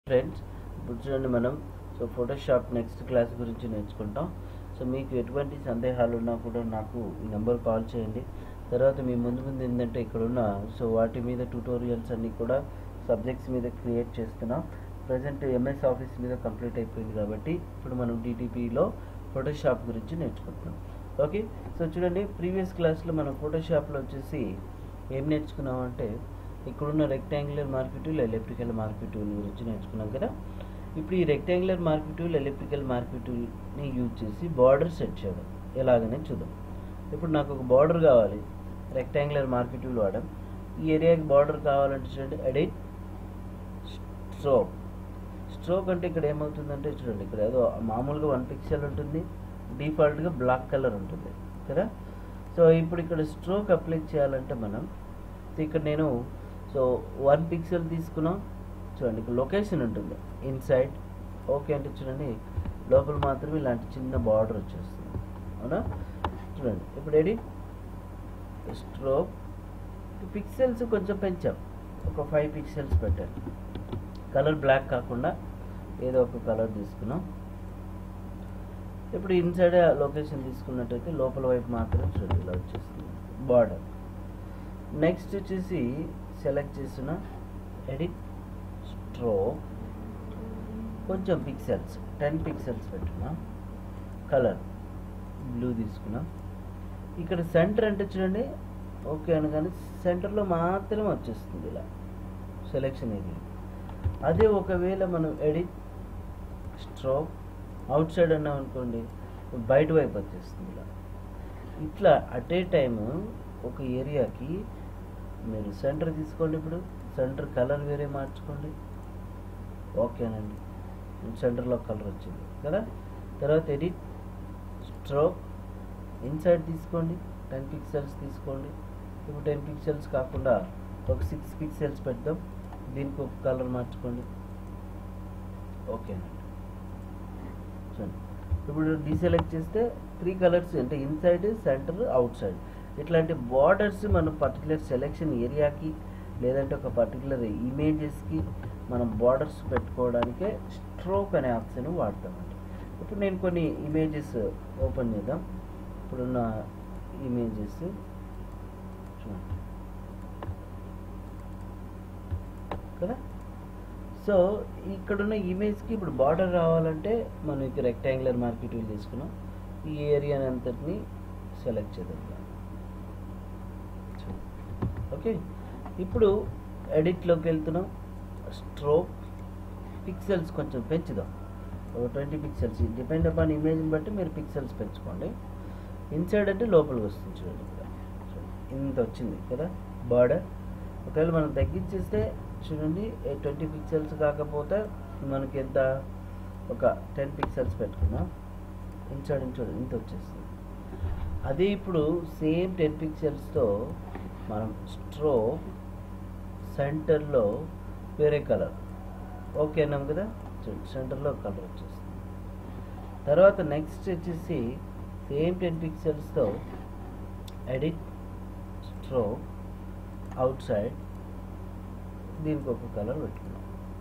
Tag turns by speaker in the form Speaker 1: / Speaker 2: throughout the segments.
Speaker 1: Friends ఇప్పుడు చూడండి మనం సో ఫోటోషాప్ నెక్స్ట్ క్లాస్ గురించి నేర్చుకుంటాం సో మీకు ఎటువంటి సందేహాలు ఉన్నా కూడా నాకు ఈ నెంబర్ కాల్ చేయండి తర్వాత మీ ముందు ముందు ఏంటంటే ఇక్కడ ఉన్న సో వాటి మీద ట్యూటోరియల్స్ అన్నీ కూడా సబ్జెక్ట్స్ మీద క్రియేట్ చేస్తున్నాం ప్రజెంట్ ఎంఎస్ ఆఫీస్ మీద కంప్లీట్ అయిపోయింది కాబట్టి ఇప్పుడు మనం డిటిపిలో ఫోటోషాప్ గురించి నేర్చుకుంటున్నాం ఓకే సో చూడండి ప్రీవియస్ క్లాస్లో మనం ఫోటోషాప్లో వచ్చేసి ఏం నేర్చుకున్నామంటే ఇక్కడున్న rectangular market tool electrical market tool గురించి నేర్చుకున్నాం కదా ఇప్పుడు ఈ rectangular market tool electrical market టూల్ని యూజ్ చేసి బార్డర్ సెట్ చేయడం ఎలాగనే చూద్దాం ఇప్పుడు నాకు ఒక బార్డర్ కావాలి రెక్టాంగులర్ మార్కెట్ టూల్ వాడడం ఈ ఏరియాకి బార్డర్ కావాలంటే చూడండి ఎడిట్ స్ట్రోక్ స్ట్రోక్ అంటే ఇక్కడ ఏమవుతుందంటే చూడండి ఇక్కడ ఏదో మామూలుగా వన్ పిక్సెల్ ఉంటుంది డిఫాల్ట్గా బ్లాక్ కలర్ ఉంటుంది కదా సో ఇప్పుడు ఇక్కడ స్ట్రోక్ అప్లై చేయాలంటే మనం ఇక్కడ నేను సో వన్ పిక్సెల్ తీసుకున్నాం చూడండి ఇక్కడ లొకేషన్ ఉంటుంది ఇన్సైడ్ ఓకే అంటే చూడండి లోపల మాత్రం ఇలాంటి చిన్న బార్డర్ వచ్చేస్తుంది అవునా చూడండి ఇప్పుడు ఏడి స్ట్రోక్ పిక్సెల్స్ కొంచెం పెంచాం ఒక ఫైవ్ పిక్సెల్స్ పెట్టాను కలర్ బ్లాక్ కాకుండా ఏదో ఒక కలర్ తీసుకున్నాం ఇప్పుడు ఇన్సైడ్ లొకేషన్ తీసుకున్నట్టయితే లోపల వైపు మాత్రం చూడండి ఇలా వచ్చేస్తుంది బార్డర్ నెక్స్ట్ వచ్చేసి సెలెక్ట్ చేసిన ఎడిట్ స్ట్రో కొంచెం పిక్సెల్స్ టెన్ పిక్సెల్స్ పెట్టున్నా కలర్ బ్లూ తీసుకున్నా ఇక్కడ సెంటర్ అంటే చూడండి ఓకే అనగానే సెంటర్లో మాత్రం వచ్చేస్తుంది ఇలా సెలెక్షన్ ఏరియా అదే ఒకవేళ మనం ఎడిట్ స్ట్రోక్ అవుట్ సైడ్ అన్నాం అనుకోండి బయట వైపు వచ్చేస్తుంది ఇలా ఇట్లా అట్ ఏ టైము ఒక ఏరియాకి మీరు సెంటర్ తీసుకోండి ఇప్పుడు సెంటర్ కలర్ వేరే మార్చుకోండి ఓకేనండి సెంటర్లో కలర్ వచ్చింది కదా తర్వాత ఎడిట్ స్ట్రోక్ ఇన్సైడ్ తీసుకోండి టెన్ పిక్సెల్స్ తీసుకోండి ఇప్పుడు టెన్ పిక్సెల్స్ కాకుండా ఒక సిక్స్ పిక్సెల్స్ పెడదాం దీనికి ఒక కలర్ మార్చుకోండి ఓకేనండి చూడండి ఇప్పుడు డీసెలెక్ట్ చేస్తే త్రీ కలర్స్ అంటే ఇన్సైడ్ సెంటర్ అవుట్ సైడ్ ఇట్లాంటి బార్డర్స్ మనం పర్టికులర్ సెలెక్షన్ ఏరియాకి లేదంటే ఒక పర్టికులర్ ఇమేజెస్కి మనం బార్డర్స్ పెట్టుకోవడానికే స్ట్రోక్ అనే ఆప్షన్ వాడతామండి ఇప్పుడు నేను కొన్ని ఇమేజెస్ ఓపెన్ చేద్దాం ఇప్పుడున్న ఇమేజెస్ చూడండి కదా సో ఇక్కడున్న ఇమేజ్కి ఇప్పుడు బార్డర్ రావాలంటే మనం ఇక్కడ రెక్టాంగులర్ మార్కెట్ వీల్ తీసుకున్నాం ఈ ఏరియాని అంతటిని సెలెక్ట్ చేద్దాం ఓకే ఇప్పుడు ఎడిట్లోకి వెళ్తున్నాం స్ట్రోక్ పిక్సెల్స్ కొంచెం పెంచుదాం ఒక ట్వంటీ పిక్సెల్స్ డిపెండ్ అపాన్ ఇమేజ్ని బట్టి మీరు పిక్సెల్స్ పెంచుకోండి ఇన్సైడ్ అంటే లోపలికి వస్తుంది చూడండి ఇక్కడ ఇంత వచ్చింది కదా బార్డర్ ఒకవేళ మనం తగ్గించేస్తే చూడండి ట్వంటీ పిక్సెల్స్ కాకపోతే మనకి ఎంత ఒక టెన్ పిక్సెల్స్ పెట్టుకున్నాం ఇన్సైడ్ చూడండి ఇంత వచ్చేస్తుంది అదే ఇప్పుడు సేమ్ టెన్ పిక్సెల్స్తో మనం స్ట్రో సెంటర్లో వేరే కలర్ ఓకే అన్నాం కదా చూడండి సెంటర్లో కలర్ వచ్చేస్తుంది తర్వాత నెక్స్ట్ వచ్చేసి సేమ్ టెన్ పిక్సెల్స్తో ఎడిట్ స్ట్రో అవుట్ సైడ్ దీనికి ఒక కలర్ పెట్టుకున్నాం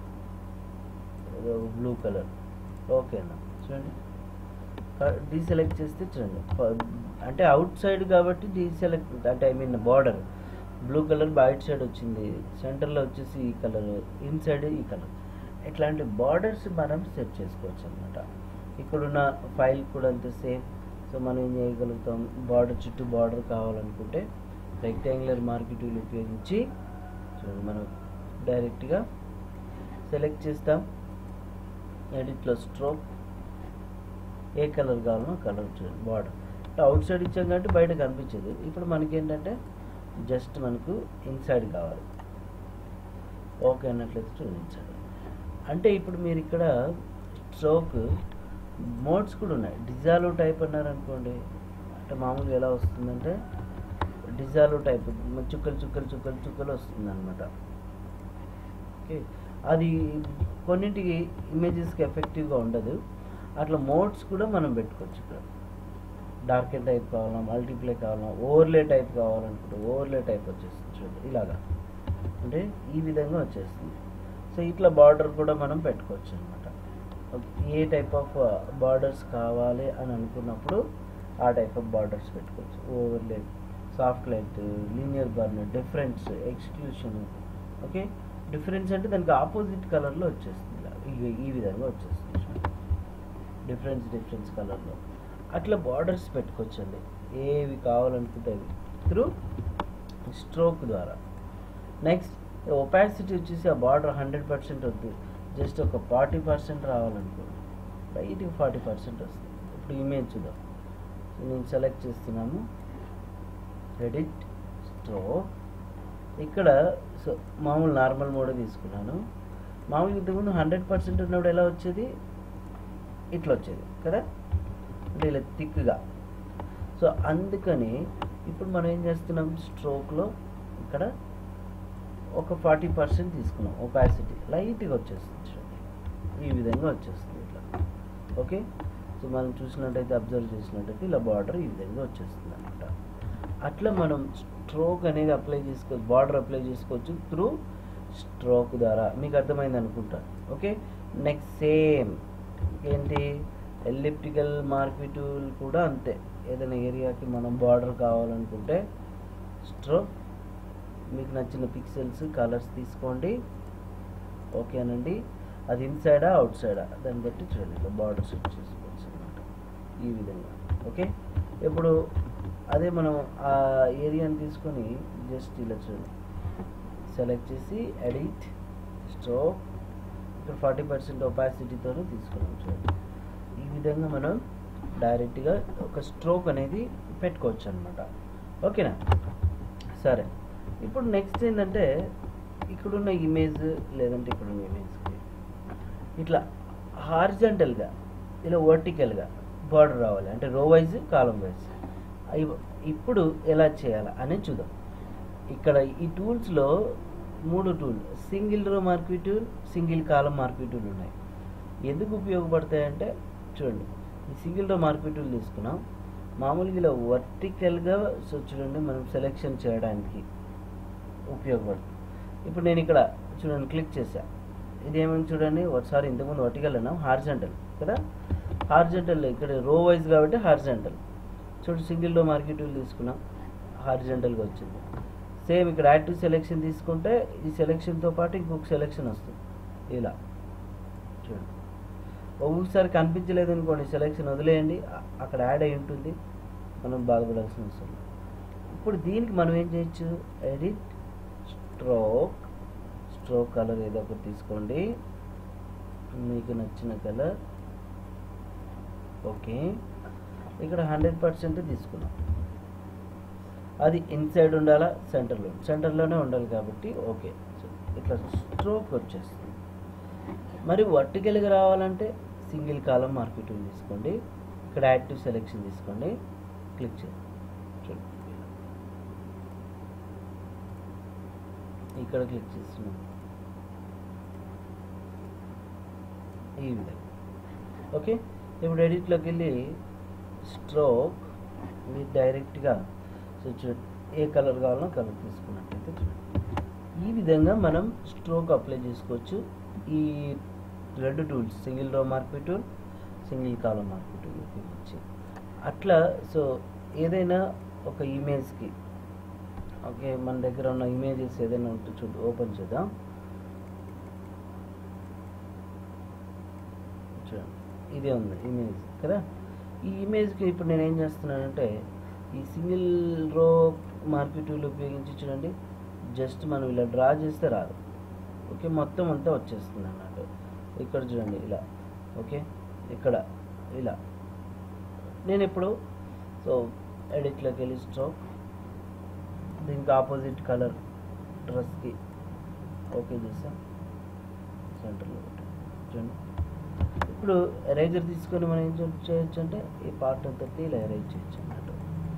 Speaker 1: బ్లూ కలర్ ఓకేనా చూడండి డీసెలెక్ట్ చేస్తే చూడండి అంటే అవుట్ సైడ్ కాబట్టి డీసెలెక్ట్ అంటే I mean border blue colour బయట సైడ్ వచ్చింది సెంటర్లో వచ్చేసి ఈ కలర్ ఇన్సైడ్ ఈ కలర్ ఇట్లాంటి బార్డర్స్ మనం సెట్ చేసుకోవచ్చు అనమాట ఇక్కడున్న ఫైల్ కూడా అంతే సేమ్ సో మనం ఏం చేయగలుగుతాం బార్డర్ చుట్టూ బార్డర్ కావాలనుకుంటే రెక్టాంగులర్ మార్కెట్ ఉపయోగించి చూడండి మనం డైరెక్ట్గా సెలెక్ట్ చేస్తాం ఎడిట్లో స్ట్రోక్ ఏ కలర్ కావాలనో కలర్ చూడండి బార్డర్ అవుట్ సైడ్ ఇచ్చాం కాబట్టి బయట కనిపించదు ఇప్పుడు మనకి ఏంటంటే జస్ట్ మనకు ఇన్సైడ్ కావాలి ఓకే అన్నట్లయితే చూడండి ఇన్సైడ్ అంటే ఇప్పుడు మీరు ఇక్కడ స్ట్రోక్ మోడ్స్ కూడా ఉన్నాయి డిజాల్వ్ టైప్ అన్నారు అనుకోండి అంటే మామూలుగా ఎలా వస్తుందంటే డిజాల్వ్ టైప్ చుక్కలు చుక్కలు చుక్కలు చుక్కలు వస్తుంది అనమాట ఓకే అది కొన్నింటికి ఇమేజెస్కి ఎఫెక్టివ్గా ఉండదు అట్లా మోడ్స్ కూడా మనం పెట్టుకోవచ్చు ఇక్కడ డార్క్ అండ్ టైప్ కావాలా మల్టీప్లే కావాలా ఓవర్లే టైప్ కావాలనుకుంటే ఓవర్లే టైప్ వచ్చేస్తుంది చూడండి ఇలాగా అంటే ఈ విధంగా వచ్చేస్తుంది సో ఇట్లా బార్డర్ కూడా మనం పెట్టుకోవచ్చు అనమాట ఏ టైప్ ఆఫ్ బార్డర్స్ కావాలి అని అనుకున్నప్పుడు ఆ టైప్ ఆఫ్ బార్డర్స్ పెట్టుకోవచ్చు overlay soft light linear burner difference exclusion okay difference అంటే దానికి ఆపోజిట్ కలర్లో వచ్చేస్తుంది ఇలా ఈ- ఈ విధంగా వచ్చేస్తుంది డిఫరెన్స్ డిఫరెన్స్ కలర్లో అట్లా బార్డర్స్ పెట్టుకోవచ్చండి ఏవి కావాలనుకుంటే అవి త్రూ స్ట్రోక్ ద్వారా నెక్స్ట్ ఒపాసిటీ వచ్చేసి ఆ బార్డర్ హండ్రెడ్ పర్సెంట్ వద్దు జస్ట్ ఒక ఫార్టీ పర్సెంట్ రావాలనుకోండి లైట్గా ఫార్టీ పర్సెంట్ వస్తుంది ఇప్పుడు ఇమేజ్ చూద్దాం సో నేను సెలెక్ట్ చేస్తున్నాము ఎడిట్ స్ట్రోక్ ఇక్కడ సో మామూలు నార్మల్ మోడ్ తీసుకున్నాను మామూలుగా ఇంతకుముందు హండ్రెడ్ పర్సెంట్ ఉన్నప్పుడు ఎలా వచ్చేది ఇట్లా వచ్చేది కదా అంటే ఇలా థిక్గా సో అందుకని ఇప్పుడు మనం ఏం చేస్తున్నాం స్ట్రోక్లో ఇక్కడ ఒక ఫార్టీ పర్సెంట్ తీసుకున్నాం ఒపాసిటీ లైట్గా వచ్చేస్తుంది చూడండి ఈ విధంగా వచ్చేస్తుంది ఇట్లా ఓకే సో మనం చూసినట్టయితే అబ్జర్వ్ చేసినట్టయితే ఇలా బార్డర్ ఈ విధంగా వచ్చేస్తుంది అనమాట అట్లా మనం స్ట్రోక్ అనేది అప్లై చేసుకోవచ్చు బార్డర్ అప్లై చేసుకోవచ్చు త్రూ స్ట్రోక్ ద్వారా మీకు అర్థమైంది అనుకుంటా ఓకే నెక్స్ట్ సేమ్ ఏంటి ఎలిప్టికల్ మార్క్ టూల్ కూడా అంతే ఏదైనా ఏరియాకి మనం బార్డర్ కావాలనుకుంటే స్ట్రోక్ మీకు నచ్చిన పిక్సెల్స్ కలర్స్ తీసుకోండి ఓకేనండి అది ఇన్సైడా అవుట్ సైడా దాన్ని బట్టి చూడండి ఇలా బార్డర్ సెట్ చేసుకోవచ్చు అనమాట ఈ విధంగా ఓకే ఇప్పుడు అదే మనం ఆ ఏరియాని తీసుకొని జస్ట్ ఇలా చూడండి సెలెక్ట్ చేసి ఎడిట్ స్ట్రోక్ ఇక్కడ ఫార్టీ పర్సెంట్ ఒపాసిటీతో తీసుకున్నాం చూడండి ఈ విధంగా మనం డైరెక్ట్గా ఒక స్ట్రోక్ అనేది పెట్టుకోవచ్చు అనమాట ఓకేనా సరే ఇప్పుడు నెక్స్ట్ ఏంటంటే ఇక్కడున్న ఇమేజ్ లేదంటే ఇక్కడున్న ఇమేజ్కి ఇట్లా హార్జంటల్గా ఇలా వర్టికల్గా బార్డర్ రావాలి అంటే రో వైజ్ కాలం వైజ్ ఇప్పుడు ఎలా చేయాలి అనేది చూద్దాం ఇక్కడ ఈ టూల్స్లో మూడు tool single row marquee tool single column marquee tool ఉన్నాయి ఎందుకు ఉపయోగపడతాయంటే చూడండి ఈ సింగిల్ రో మార్క్వీ టూల్ తీసుకున్నాం మామూలుగా ఇలా వర్టికల్గా సో చూడండి మనం సెలెక్షన్ చేయడానికి ఉపయోగపడుతుంది ఇప్పుడు నేను ఇక్కడ చూడండి క్లిక్ చేశా ఇది ఏమని చూడండి ఒకసారి ఇంతకుముందు వర్టికల్ అన్నాం హార్జెంటల్ కదా హార్జెంటల్ ఇక్కడ రో వైజ్ కాబట్టి హార్జెంటల్ చూడు సింగిల్ రో మార్కెట్ తీసుకున్నాం హార్జెంటల్గా వచ్చింది సేమ్ ఇక్కడ యాడ్ టు సెలెక్షన్ తీసుకుంటే ఈ సెలెక్షన్తో పాటు ఇంకొక సెలెక్షన్ వస్తుంది ఇలా చూడండి ఒక్కొక్కసారి కనిపించలేదు అనుకోండి సెలెక్షన్ వదిలేయండి అ- అక్కడ యాడ్ అయి ఉంటుంది మనం బాధపడాల్సిన అవసరం లేదు. ఇప్పుడు దీనికి మనం ఏం చేయొచ్చు ఎడిట్ స్ట్రోక్ స్ట్రోక్ కలర్ ఏదో ఒకటి తీసుకోండి మీకు నచ్చిన కలర్ ఓకే ఇక్కడ హండ్రెడ్ పర్సెంట్ తీసుకున్నాం అది ఇన్సైడ్ ఉండాలా సెంటర్లో సెంటర్లోనే ఉండాలి కాబట్టి ఓకే సో ఇట్లా స్ట్రోక్ వచ్చేస్తుంది మరి వర్టికల్గా రావాలంటే సింగిల్ కాలం మార్కెట్ తీసుకోండి ఇక్కడ యాక్టివ్ సెలెక్షన్ తీసుకోండి క్లిక్ చేయండి చూడండి ఇక్కడ క్లిక్ చేస్తున్నాం ఈ విధంగా ఓకే ఇప్పుడు ఎడిట్లోకి వెళ్ళి స్ట్రోక్ మీరు డైరెక్ట్గా సో చూడండి ఏ కలర్ కావాలో కలర్ తీసుకున్నట్టయితే చూడండి ఈ విధంగా మనం స్ట్రోక్ అప్లై చేసుకోవచ్చు ఈ రెండు tools single row mark tool single column mark tool ఉపయోగించి అట్లా సో ఏదైనా ఒక ఇమేజ్కి ఓకే మన దగ్గర ఉన్న ఇమేజెస్ ఏదైనా ఉంటే చూడు ఓపెన్ చేద్దాం చూడండి ఇదే ఉంది ఇమేజ్ కదా ఈ ఇమేజ్కి ఇప్పుడు నేను ఏం చేస్తున్నానంటే ఈ సింగిల్ రో మార్కెట్ టూల్ ఉపయోగించి చూడండి జస్ట్ మనం ఇలా డ్రా చేస్తే రాదు ఓకే మొత్తం అంతా వచ్చేస్తుంది అన్నట్టు ఇక్కడ చూడండి ఇలా ఓకే ఇక్కడ ఇలా నేను ఇప్పుడు సో ఎడిట్లోకి వెళ్ళి స్ట్రోక్ దీనికి ఆపోజిట్ కలర్ డ్రెస్కి ఓకే చేసాం సెంటర్లో పెట్టాం చూడండి ఇప్పుడు ఎరేజర్ తీసుకొని మనం ఏం చే- చేయొచ్చు అంటే ఈ పార్ట్ అంతటి ఇలా ఎరేజ్ చేయొచ్చు అన్నట్టు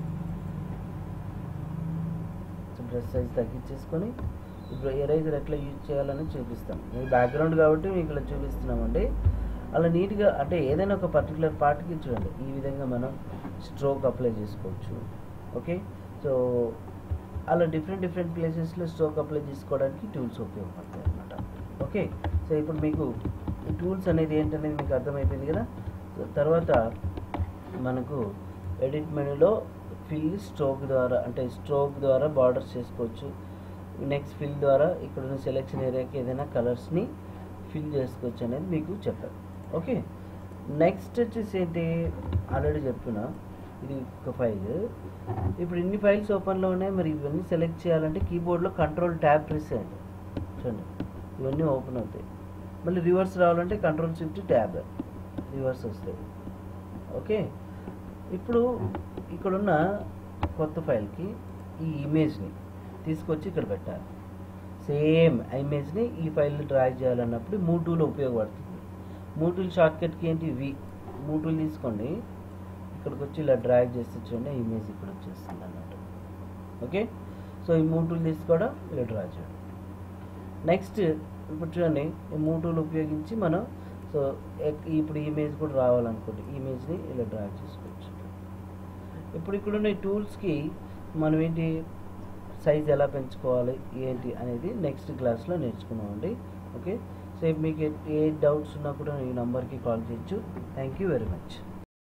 Speaker 1: సో డ్రెస్ సైజ్ తగ్గించేసుకొని ఇప్పుడు ఎరేజర్ ఎట్లా యూజ్ చేయాలని చూపిస్తాం మీ బ్యాక్గ్రౌండ్ కాబట్టి మీకు ఇలా చూపిస్తున్నామండి అలా నీట్గా అంటే ఏదైనా ఒక పర్టికులర్ పార్ట్కి చూడండి ఈ విధంగా మనం స్ట్రోక్ అప్లై చేసుకోవచ్చు ఓకే సో అలా డిఫరెంట్ డిఫరెంట్ ప్లేసెస్లో స్ట్రోక్ అప్లై చేసుకోవడానికి టూల్స్ ఉపయోగపడతాయి అన్నమాట ఓకే సో ఇప్పుడు మీకు ఈ టూల్స్ అనేది ఏంటనేది మీకు అర్థమైపోయింది కదా సో తర్వాత మనకు ఎడిట్ మెనూలో ఫిల్ స్ట్రోక్ ద్వారా అంటే స్ట్రోక్ ద్వారా బార్డర్స్ చేసుకోవచ్చు నెక్స్ట్ ఫిల్ ద్వారా ఇక్కడ ఉన్న సెలెక్షన్ ఏరియాకి ఏదైనా కలర్స్ని ఫిల్ చేసుకోవచ్చు అనేది మీకు చెప్పారు ఓకే నెక్స్ట్ వచ్చేసి ఏంటి ఆల్రెడీ చెప్తున్నా ఇది ఒక ఫైల్ ఇప్పుడు ఇన్ని ఫైల్స్ ఓపెన్లో ఉన్నాయి మరి ఇవన్నీ సెలెక్ట్ చేయాలంటే కీబోర్డ్లో కంట్రోల్ ట్యాబ్ ప్రెస్ చేయండి చూడండి ఇవన్నీ ఓపెన్ అవుతాయి మళ్ళీ రివర్స్ రావాలంటే కంట్రోల్ షిఫ్ట్ ట్యాబ్ రివర్స్ వస్తాయి ఓకే ఇప్పుడు ఇక్కడున్న కొత్త ఫైల్కి ఈ ఇమేజ్ని తీసుకొచ్చి ఇక్కడ పెట్టాలి సేమ్ ఇమేజ్ని ఈ ఫైల్ని డ్రాగ్ చేయాలన్నప్పుడు మూవ్ టూల్ ఉపయోగపడుతుంది మూవ్ టూల్ షార్ట్కట్కి ఏంటి వి మూవ్ టూల్ తీసుకోండి ఇక్కడికి వచ్చి ఇలా డ్రాగ్ చేస్తే చూడండి ఇమేజ్ ఇక్కడ వచ్చేస్తుంది అన్నట్టు ఓకే సో ఈ మూవ్ టూల్ తీసుకోవడం ఇలా డ్రా చేయడం నెక్స్ట్ ఇప్పుడు చూడండి ఈ మూవ్ టూల్ ఉపయోగించి మనం సో ఎక్- ఇప్పుడు ఈ ఇమేజ్ కూడా రావాలనుకోండి ఈ ఇమేజ్ని ఇలా డ్రా చేసుకోవచ్చు ఇప్పుడు ఇక్కడ ఉన్న ఈ టూల్స్కి మనం ఏంటి సైజ్ ఎలా పెంచుకోవాలి ఏంటి అనేది నెక్స్ట్ క్లాస్లో నేర్చుకున్నామండి ఓకే సో మీకు ఏ- ఏ డౌట్స్ ఉన్నా కూడా ఈ నెంబర్కి కాల్ చేయొచ్చు థ్యాంక్ యూ వెరీ మచ్